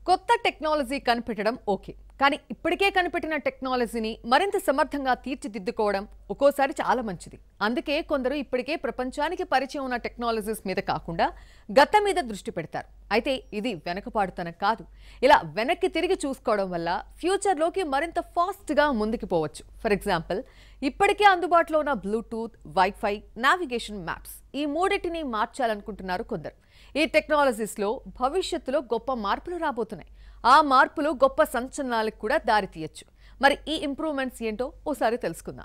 కొత్త టెక్నాలజీ కనిపెట్టడం ఓకే కానీ ఇప్పటికే కనిపెట్టిన టెక్నాలజీని మరింత సమర్థంగా తీర్చిదిద్దుకోవడం ఒక్కోసారి చాలా మంచిది అందుకే కొందరు ఇప్పటికే ప్రపంచానికి పరిచయం ఉన్న టెక్నాలజీస్ మీద కాకుండా గత మీద దృష్టి పెడతారు అయితే ఇది వెనకపాడుతనం కాదు ఇలా వెనక్కి తిరిగి చూసుకోవడం వల్ల ఫ్యూచర్లోకి మరింత ఫాస్ట్గా ముందుకు పోవచ్చు ఫర్ ఎగ్జాంపుల్ ఇప్పటికే అందుబాటులో ఉన్న బ్లూటూత్ వైఫై నావిగేషన్ మ్యాప్స్ ఈ మూడింటిని మార్చాలనుకుంటున్నారు కొందరు ఈ టెక్నాలజీస్లో భవిష్యత్తులో గొప్ప మార్పులు రాబోతున్నాయి ఆ మార్పులు గొప్ప సంచలనాలకు కూడా దారితీయచ్చు మరి ఈ ఇంప్రూవ్మెంట్స్ ఏంటో ఓసారి తెలుసుకుందాం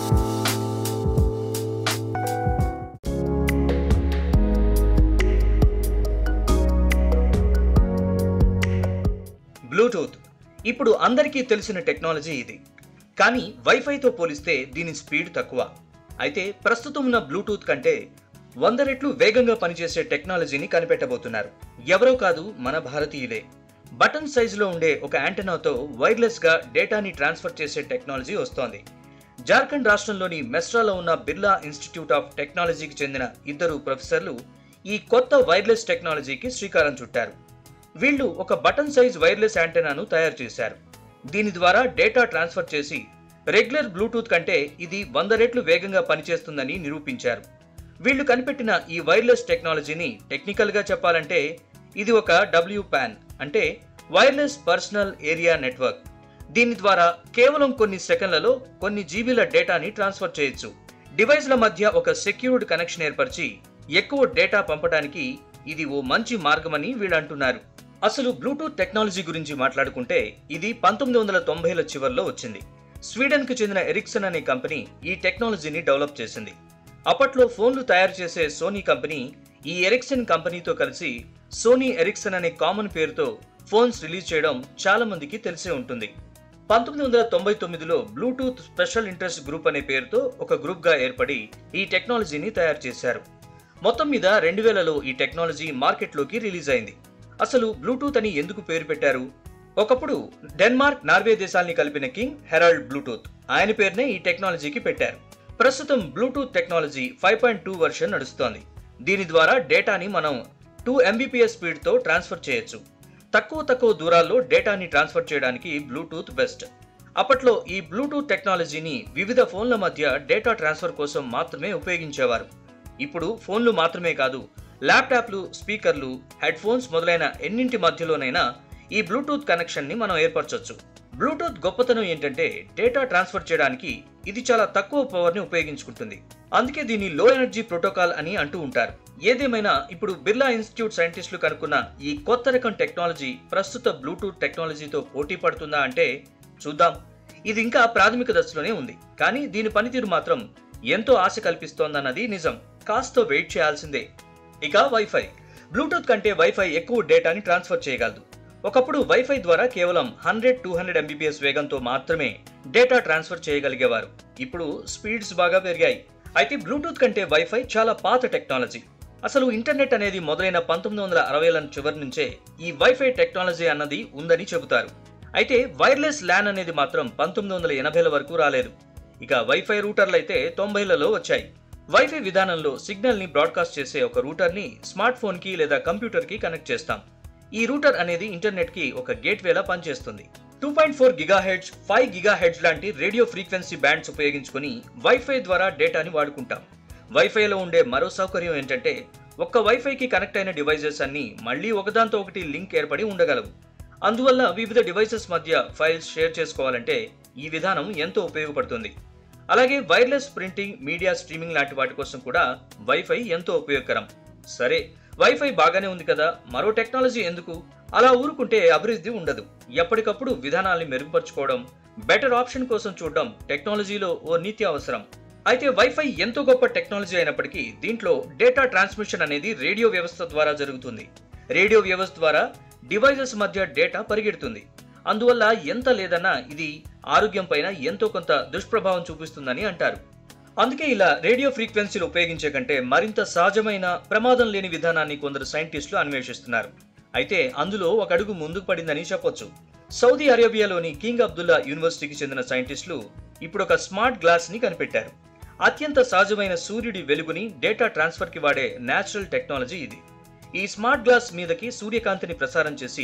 బ్లూటూత్ ఇప్పుడు అందరికీ తెలిసిన టెక్నాలజీ ఇది కానీ వైఫైతో పోలిస్తే దీని స్పీడ్ తక్కువ అయితే ప్రస్తుతం ఉన్న బ్లూటూత్ కంటే వంద రెట్లు వేగంగా పనిచేసే టెక్నాలజీని కనిపెట్టబోతున్నారు ఎవరో కాదు మన భారతీయులే బటన్ సైజులో ఉండే ఒక యాంటెనాతో వైర్లెస్ గా డేటాని ట్రాన్స్ఫర్ చేసే టెక్నాలజీ వస్తోంది జార్ఖండ్ రాష్ట్రంలోని మెస్ట్రాలో ఉన్న బిర్లా ఇన్స్టిట్యూట్ ఆఫ్ టెక్నాలజీకి చెందిన ఇద్దరు ప్రొఫెసర్లు ఈ కొత్త వైర్లెస్ టెక్నాలజీకి శ్రీకారం చుట్టారు వీళ్ళు ఒక బటన్ సైజ్ వైర్లెస్ యాంటెనాను తయారు చేశారు దీని ద్వారా డేటా ట్రాన్స్ఫర్ చేసి రెగ్యులర్ బ్లూటూత్ కంటే ఇది వంద రెట్లు వేగంగా పనిచేస్తుందని నిరూపించారు వీళ్ళు కనిపెట్టిన ఈ వైర్లెస్ టెక్నాలజీని టెక్నికల్ గా చెప్పాలంటే ఇది ఒక డబ్ల్యూ ప్యాన్ అంటే వైర్లెస్ పర్సనల్ ఏరియా నెట్వర్క్ దీని ద్వారా కేవలం కొన్ని సెకండ్లలో కొన్ని జీబీల డేటాని ట్రాన్స్ఫర్ చేయొచ్చు డివైస్ల మధ్య ఒక సెక్యూర్డ్ కనెక్షన్ ఏర్పరిచి ఎక్కువ డేటా పంపడానికి ఇది ఓ మంచి మార్గమని వీళ్ళు అంటున్నారు అసలు బ్లూటూత్ టెక్నాలజీ గురించి మాట్లాడుకుంటే ఇది పంతొమ్మిది వందల తొంభైల చివరిలో వచ్చింది స్వీడన్ కు చెందిన ఎరిక్సన్ అనే కంపెనీ ఈ టెక్నాలజీని డెవలప్ చేసింది అప్పట్లో ఫోన్లు తయారు చేసే సోనీ కంపెనీ ఈ ఎరిక్సన్ కంపెనీతో కలిసి సోనీ ఎరిక్సన్ అనే కామన్ పేరుతో ఫోన్స్ రిలీజ్ చేయడం చాలా మందికి తెలిసే ఉంటుంది పంతొమ్మిది వందల తొంభై తొమ్మిదిలో బ్లూటూత్ స్పెషల్ ఇంట్రెస్ట్ గ్రూప్ అనే పేరుతో ఒక గ్రూప్ గా ఏర్పడి ఈ టెక్నాలజీని తయారు చేశారు మొత్తం మీద రెండు వేలలో ఈ టెక్నాలజీ మార్కెట్లోకి రిలీజ్ అయింది అసలు బ్లూటూత్ అని ఎందుకు పేరు పెట్టారు ఒకప్పుడు డెన్మార్క్ నార్వే దేశాల్ని కలిపిన కింగ్ హెరాల్డ్ బ్లూటూత్ ఆయన పేరునే ఈ టెక్నాలజీకి పెట్టారు ప్రస్తుతం Bluetooth technology five point two version నడుస్తోంది దీని ద్వారా డేటాని మనం టూ ఎంబీపీఎస్ స్పీడ్తో ట్రాన్స్ఫర్ చేయొచ్చు తక్కువ తక్కువ దూరాల్లో డేటాని ట్రాన్స్ఫర్ చేయడానికి బ్లూటూత్ బెస్ట్ అప్పట్లో ఈ బ్లూటూత్ టెక్నాలజీని వివిధ ఫోన్ల మధ్య డేటా ట్రాన్స్ఫర్ కోసం మాత్రమే ఉపయోగించేవారు ఇప్పుడు ఫోన్లు మాత్రమే కాదు ల్యాప్టాప్లు స్పీకర్లు హెడ్ ఫోన్స్ మొదలైన ఎన్నింటి మధ్యలోనైనా ఈ బ్లూటూత్ కనెక్షన్ ని మనం ఏర్పరచొచ్చు బ్లూటూత్ గొప్పతనం ఏంటంటే డేటా ట్రాన్స్ఫర్ చేయడానికి ఇది చాలా తక్కువ పవర్ ని ఉపయోగించుకుంటుంది అందుకే దీన్ని లో ఎనర్జీ ప్రోటోకాల్ అని అంటూ ఉంటారు ఏదేమైనా ఇప్పుడు బిర్లా ఇన్స్టిట్యూట్ సైంటిస్టులు కనుక్కున్న ఈ కొత్త రకం టెక్నాలజీ ప్రస్తుత బ్లూటూత్ టెక్నాలజీతో పోటీ పడుతుందా అంటే చూద్దాం ఇది ఇంకా ప్రాథమిక దశలోనే ఉంది కానీ దీని పనితీరు మాత్రం ఎంతో ఆశ కల్పిస్తోందన్నది నిజం కాస్త వెయిట్ చేయాల్సిందే ఇక వైఫై బ్లూటూత్ కంటే వైఫై ఎక్కువ డేటాని ట్రాన్స్ఫర్ చేయగలదు ఒకప్పుడు వైఫై ద్వారా కేవలం హండ్రెడ్ టూ హండ్రెడ్ ఎంబీపీఎస్ వేగంతో మాత్రమే డేటా ట్రాన్స్ఫర్ చేయగలిగేవారు ఇప్పుడు స్పీడ్స్ బాగా పెరిగాయి అయితే బ్లూటూత్ కంటే వైఫై చాలా పాత టెక్నాలజీ అసలు ఇంటర్నెట్ అనేది మొదలైన పంతొమ్మిది వందల అరవైల చివరి నుంచే ఈ వైఫై టెక్నాలజీ అన్నది ఉందని చెబుతారు అయితే వైర్లెస్ ల్యాన్ అనేది మాత్రం పంతొమ్మిది వందల ఎనభైల వరకు రాలేదు ఇక వైఫై రూటర్లు అయితే తొంభైలలో వచ్చాయి వైఫై విధానంలో సిగ్నల్ ని బ్రాడ్కాస్ట్ చేసే ఒక రూటర్ ని స్మార్ట్ ఫోన్ కి లేదా కంప్యూటర్ కి కనెక్ట్ చేస్తాం ఈ రూటర్ అనేది ఇంటర్నెట్ కి ఒక గేట్వేలా పనిచేస్తుంది two point four giga hertz five giga hertz లాంటి రేడియో ఫ్రీక్వెన్సీ బ్యాండ్స్ ఉపయోగించుకొని వైఫై ద్వారా డేటాని వాడుకుంటాం వైఫైలో ఉండే మరో సౌకర్యం ఏంటంటే ఒక్క వైఫైకి కనెక్ట్ అయిన డివైజెస్ అన్ని మళ్ళీ ఒకదాంతో ఒకటి లింక్ ఏర్పడి ఉండగలవు అందువల్ల వివిధ డివైసెస్ మధ్య ఫైల్స్ షేర్ చేసుకోవాలంటే ఈ విధానం ఎంతో ఉపయోగపడుతుంది అలాగే వైర్లెస్ ప్రింటింగ్ మీడియా స్ట్రీమింగ్ లాంటి వాటి కోసం కూడా వైఫై ఎంతో ఉపయోగకరం సరే వైఫై బాగానే ఉంది కదా మరో టెక్నాలజీ ఎందుకు అలా ఊరుకుంటే అభివృద్ధి ఉండదు ఎప్పటికప్పుడు విధానాల్ని మెరుగుపరుచుకోవడం బెటర్ ఆప్షన్ కోసం చూడడం టెక్నాలజీలో ఓ నిత్య అవసరం అయితే వైఫై ఎంతో గొప్ప టెక్నాలజీ అయినప్పటికీ దీంట్లో డేటా ట్రాన్స్మిషన్ అనేది రేడియో వ్యవస్థ ద్వారా జరుగుతుంది రేడియో వ్యవస్థ ద్వారా డివైజెస్ మధ్య డేటా పరిగెడుతుంది అందువల్ల ఎంత లేదన్నా ఇది ఆరోగ్యం పైన ఎంతో కొంత దుష్ప్రభావం చూపిస్తుందని అంటారు అందుకే ఇలా రేడియో ఫ్రీక్వెన్సీలు ఉపయోగించే కంటే మరింత సహజమైన ప్రమాదం లేని విధానాన్ని కొందరు సైంటిస్టులు అన్వేషిస్తున్నారు అయితే అందులో ఒక అడుగు ముందుకు పడిందని చెప్పొచ్చు సౌదీ అరేబియాలోని కింగ్ అబ్దుల్లా యూనివర్సిటీకి చెందిన సైంటిస్టులు ఇప్పుడు ఒక స్మార్ట్ గ్లాస్ ని కనిపెట్టారు అత్యంత సహజమైన సూర్యుడి వెలుగుని డేటా ట్రాన్స్ఫర్ కి వాడే నేచురల్ టెక్నాలజీ ఇది ఈ స్మార్ట్ గ్లాస్ మీదకి సూర్యకాంతిని ప్రసారం చేసి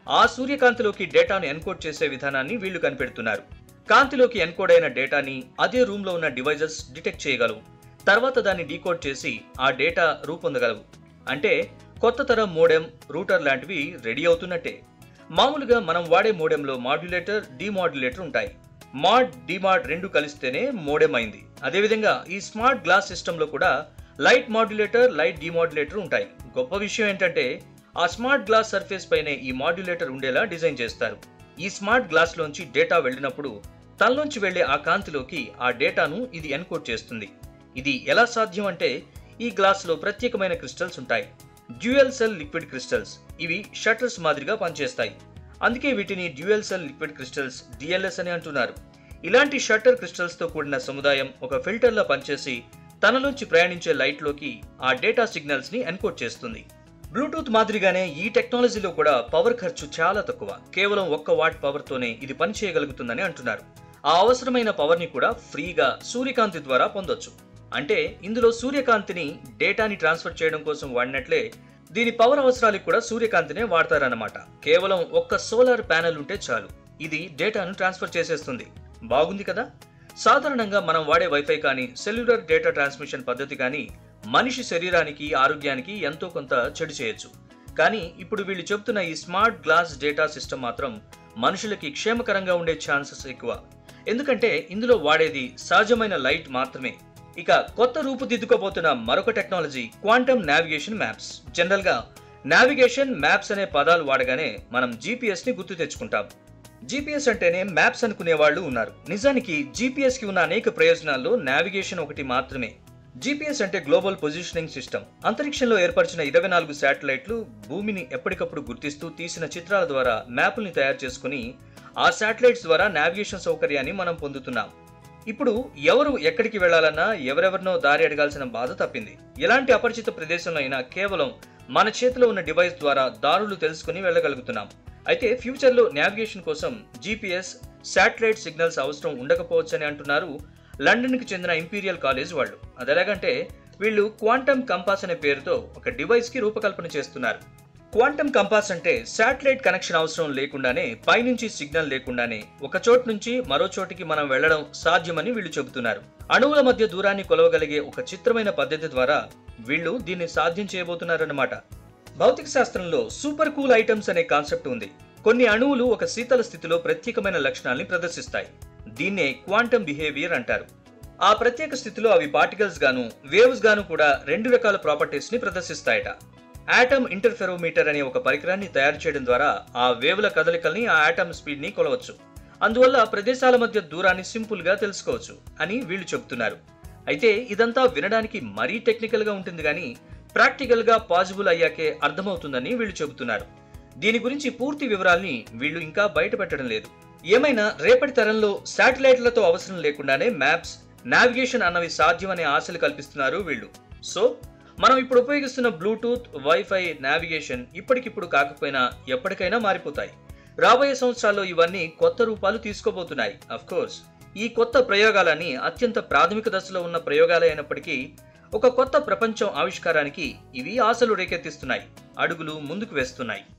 ఆ సూర్యకాంతిలోకి డేటాను ఎన్కోడ్ చేసే విధానాన్ని వీళ్ళు కనిపెడుతున్నారు కాంతిలోకి ఎన్కోడ్ అయిన డేటాని అదే రూమ్ లో ఉన్న డివైజెస్ డిటెక్ట్ చేయగలవు తర్వాత దాన్ని డీకోడ్ చేసి ఆ డేటా రూపొందగలవు అంటే కొత్త తరం మోడెం రూటర్ లాంటివి రెడీ అవుతున్నట్టే మామూలుగా మనం వాడే మోడెంలో మాడ్యులేటర్ డిమాడ్యులేటర్ ఉంటాయి మాడ్ డిమాడ్ రెండు కలిస్తేనే మోడెం అయింది అదేవిధంగా ఈ స్మార్ట్ గ్లాస్ సిస్టంలో కూడా లైట్ మాడ్యులేటర్ లైట్ డిమాడ్యులేటర్ ఉంటాయి గొప్ప విషయం ఏంటంటే ఆ స్మార్ట్ గ్లాస్ సర్ఫేస్ పైనే ఈ మాడ్యులేటర్ ఉండేలా డిజైన్ చేస్తారు ఈ స్మార్ట్ గ్లాస్ లోంచి డేటా వెళ్ళినప్పుడు తనలోంచి వెళ్లే ఆ కాంతిలోకి ఆ డేటాను ఇది ఎన్కోడ్ చేస్తుంది ఇది ఎలా సాధ్యం అంటే ఈ గ్లాస్ లో ప్రత్యేకమైన క్రిస్టల్స్ ఉంటాయి డ్యూయల్ సెల్ లిక్విడ్ క్రిస్టల్స్ ఇవి షట్టర్స్ మాదిరిగా పనిచేస్తాయి అందుకే వీటిని dual cell liquid crystals DLS అని అంటున్నారు ఇలాంటి షట్టర్ క్రిస్టల్స్ తో కూడిన సముదాయం ఒక ఫిల్టర్లా పనిచేసి తనలోంచి ప్రయాణించే లైట్ లోకి ఆ డేటా సిగ్నల్స్ ని ఎన్కోడ్ చేస్తుంది బ్లూటూత్ మాదిరిగానే ఈ టెక్నాలజీలో కూడా పవర్ ఖర్చు చాలా తక్కువ కేవలం ఒక్క వాట్ పవర్ తోనే ఇది పనిచేయగలుగుతుందని అంటున్నారు ఆ అవసరమైన పవర్ ని కూడా ఫ్రీగా సూర్యకాంతి ద్వారా పొందొచ్చు అంటే ఇందులో సూర్యకాంతిని డేటాని ట్రాన్స్ఫర్ చేయడం కోసం వాడినట్లే దీని పవర్ అవసరాలకు కూడా సూర్యకాంతినే వాడతారన్నమాట కేవలం ఒక్క సోలార్ ప్యానెల్ ఉంటే చాలు ఇది డేటాను ట్రాన్స్ఫర్ చేసేస్తుంది బాగుంది కదా సాధారణంగా మనం వాడే వైఫై కానీ సెల్యులర్ డేటా ట్రాన్స్మిషన్ పద్ధతి కానీ మనిషి శరీరానికి ఆరోగ్యానికి ఎంతో కొంత చెడు చేయొచ్చు కానీ ఇప్పుడు వీళ్ళు చెబుతున్న ఈ స్మార్ట్ గ్లాస్ డేటా సిస్టమ్ మాత్రం మనుషులకి క్షేమకరంగా ఉండే ఛాన్సెస్ ఎక్కువ ఎందుకంటే ఇందులో వాడేది సహజమైన లైట్ మాత్రమే ఇక కొత్త రూపుదిద్దుకోబోతున్న మరొక technology quantum navigation maps general గా నావిగేషన్ మ్యాప్స్ అనే పదాలు వాడగానే మనం జీపీఎస్ ని గుర్తు తెచ్చుకుంటాం జీపీఎస్ అంటేనే మ్యాప్స్ అనుకునే వాళ్ళు ఉన్నారు నిజానికి జీపీఎస్ కి ఉన్న అనేక ప్రయోజనాల్లో నావిగేషన్ ఒకటి మాత్రమే జీపీఎస్ అంటే గ్లోబల్ పొజిషనింగ్ సిస్టమ్ అంతరిక్షంలో ఏర్పరిచిన ఇరవై నాలుగు శాటిలైట్లు భూమిని ఎప్పటికప్పుడు గుర్తిస్తూ తీసిన చిత్రాల ద్వారా మ్యాపుల్ని తయారు చేసుకుని ఆ శాటిలైట్స్ ద్వారా నావిగేషన్ సౌకర్యాన్ని మనం పొందుతున్నాం ఇప్పుడు ఎవరు ఎక్కడికి వెళ్లాలన్నా ఎవరెవరినో దారి అడగాల్సిన బాధ తప్పింది ఎలాంటి అపరిచిత ప్రదేశంలో అయినా కేవలం మన చేతిలో ఉన్న డివైస్ ద్వారా దారులు తెలుసుకుని వెళ్ళగలుగుతున్నాం అయితే ఫ్యూచర్లో నావిగేషన్ కోసం జీపీఎస్ శాటిలైట్ సిగ్నల్స్ అవసరం ఉండకపోవచ్చని అంటున్నారు లండన్కి చెందిన ఇంపీరియల్ కాలేజ్ వాళ్ళు అది ఎలాగంటే వీళ్ళు క్వాంటమ్ కంపాస్ అనే పేరుతో ఒక డివైస్ కి రూపకల్పన చేస్తున్నారు క్వాంటమ్ కంపాస్ అంటే శాటిలైట్ కనెక్షన్ అవసరం లేకుండానే పైనుంచి సిగ్నల్ లేకుండానే ఒక చోటు నుంచి మరో చోటికి మనం వెళ్లడం సాధ్యమని వీళ్ళు చెబుతున్నారు అణువుల మధ్య దూరాన్ని కొలవగలిగే ఒక చిత్రమైన పద్ధతి ద్వారా వీళ్ళు దీన్ని సాధ్యం చేయబోతున్నారన్నమాట భౌతిక శాస్త్రంలో సూపర్ కూల్ ఐటమ్స్ అనే కాన్సెప్ట్ ఉంది కొన్ని అణువులు ఒక శీతల స్థితిలో ప్రత్యేకమైన లక్షణాల్ని ప్రదర్శిస్తాయి దీన్నే క్వాంటమ్ బిహేవియర్ అంటారు ఆ ప్రత్యేక స్థితిలో అవి పార్టికల్స్ గాను వేవ్స్ గాను కూడా రెండు రకాల ప్రాపర్టీస్ ని ప్రదర్శిస్తాయట ఆటమ్ ఇంటర్ఫెరోమీటర్ అనే ఒక పరికరాన్ని తయారు చేయడం ద్వారా ఆ వేవుల కదలికల్ని ఆ ఆటమ్ స్పీడ్ ని కొలవచ్చు అందువల్ల ప్రదేశాల మధ్య దూరాన్ని సింపుల్ గా తెలుసుకోవచ్చు అని వీళ్ళు చెబుతున్నారు అయితే ఇదంతా వినడానికి మరీ టెక్నికల్ గా ఉంటుంది కానీ ప్రాక్టికల్ గా పాసిబుల్ అయ్యాకే అర్థమవుతుందని వీళ్ళు చెబుతున్నారు దీని గురించి పూర్తి వివరాల్ని వీళ్ళు ఇంకా బయట పెట్టడం లేదు ఏమైనా రేపటి తరంలో శాటిలైట్లతో అవసరం లేకుండానే మ్యాప్స్ నావిగేషన్ అన్నవి సాధ్యమనే ఆశలు కల్పిస్తున్నారు వీళ్ళు సో మనం ఇప్పుడు ఉపయోగిస్తున్న బ్లూటూత్ వైఫై నావిగేషన్ ఇప్పటికిప్పుడు కాకపోయినా ఎప్పటికైనా మారిపోతాయి రాబోయే సంవత్సరాల్లో ఇవన్నీ కొత్త రూపాలు తీసుకోబోతున్నాయి అఫ్ కోర్స్ ఈ కొత్త ప్రయోగాలన్నీ అత్యంత ప్రాథమిక దశలో ఉన్న ప్రయోగాలే అయినప్పటికీ ఒక కొత్త ప్రపంచం ఆవిష్కారానికి ఇవి ఆశలు రేకెత్తిస్తున్నాయి అడుగులు ముందుకు వేస్తున్నాయి